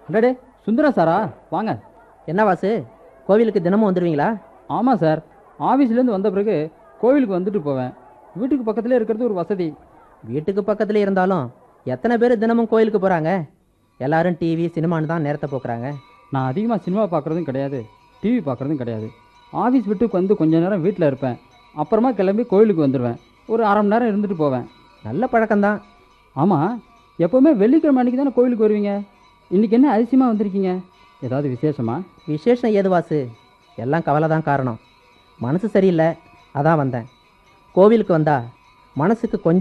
அடடே சுந்தரம் சாரா வாங்க என்ன வாசு கோவிலுக்கு தினமும் வந்துடுவீங்களா ஆமாம் சார் ஆஃபீஸ்லேருந்து வந்த பிறகு கோவிலுக்கு வந்துட்டு போவேன் வீட்டுக்கு பக்கத்துலேயே இருக்கிறது ஒரு வசதி வீட்டுக்கு பக்கத்துல இருந்தாலும் எத்தனை பேர் தினமும் கோயிலுக்கு போகிறாங்க எல்லாரும் டிவி சினிமான்னு தான் நேரத்தை போக்குறாங்க நான் அதிகமாக சினிமா பார்க்குறதும் கிடையாது டிவி பார்க்குறதும் கிடையாது ஆஃபீஸ் விட்டு வந்து கொஞ்ச நேரம் வீட்டில் இருப்பேன் அப்புறமா கிளம்பி கோவிலுக்கு வந்துடுவேன் ஒரு அரை மணி நேரம் இருந்துட்டு போவேன் நல்ல பழக்கம்தான் ஆமாம் எப்போவுமே வெள்ளிக்கிழமை அன்றைக்கி தானே கோவிலுக்கு வருவீங்க இன்றைக்கி என்ன அதிசயமாக வந்திருக்கீங்க ஏதாவது விசேஷமா விசேஷம் ஏது வாசு எல்லாம் கவலை தான் காரணம் மனசு சரியில்லை அதான் வந்தேன் கோவிலுக்கு வந்தா மனசுக்கு கொஞ்சம்